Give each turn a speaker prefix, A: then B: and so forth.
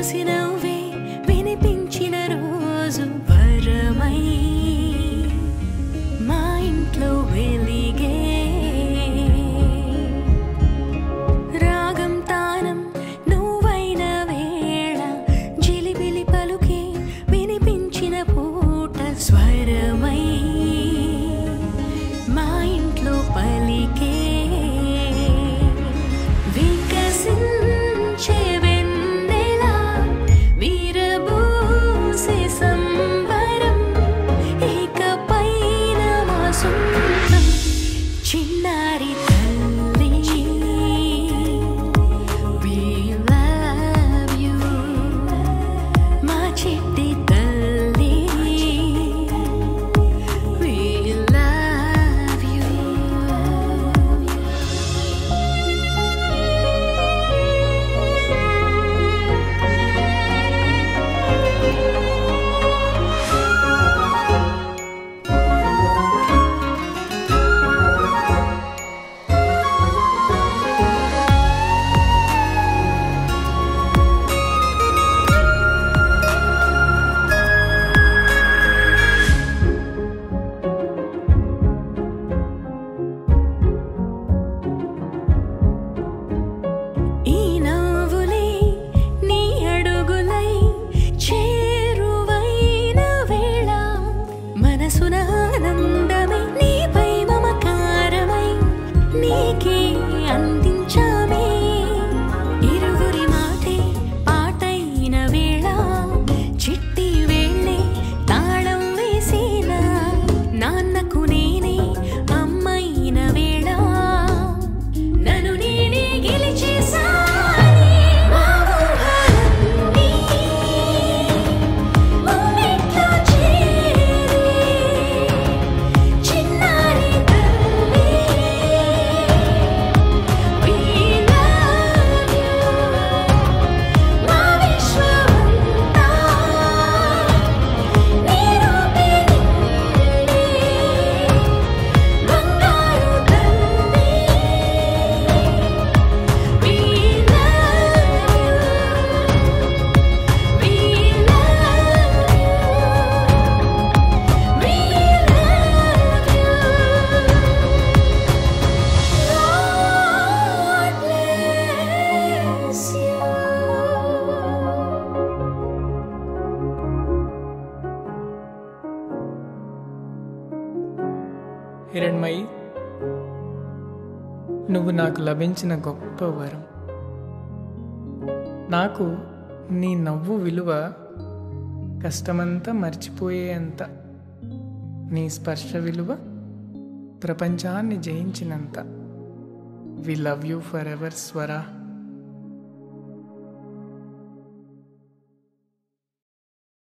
A: మురిసి నవ్వే వినిపించిన రోజు వరమై మా ఇంట్లో వెలిగే రాగం తానం నువ్వైన వేళ జిలిబిలి పలుకే వినిపించిన పూట స్వరమై మా ఇంట్లో పలికే వికసించే వెన్నెల వీరబూసే సంబరం ఇకపైన మా సొంతం చిన్నారి తల్లి We love you మా చిట్టి తల్లి We love you ఈ నవ్వులే నీ అడుగులై చేరువైన వేళ మనసున ఆనందమై నీపై మమకారమై నీకే అందించామే ఇరువురి మాటే పాటైన వేళ చిట్టి వేళ్ళే తాళం వేసిన నాన్నకు నేనే అమ్మైన వేళ నన్ను నేనే గెలిచేసాని మా ఊహలన్నీ ముంగిట్లో చేరి చిన్నారి తల్లి We love you మా విశ్వమంతా నీ రూపే నిండి బంగారు తల్లి We love you. We love you. We love you. Lord bless you.
B: Hiranmayi నువ్వు నాకు లభించిన గొప్ప వరం నాకు నీ నవ్వు విలువ కష్టమంతా మర్చిపోయేంత నీ స్పర్శ విలువ ప్రపంచాన్ని జయించినంత we love you forever స్వరా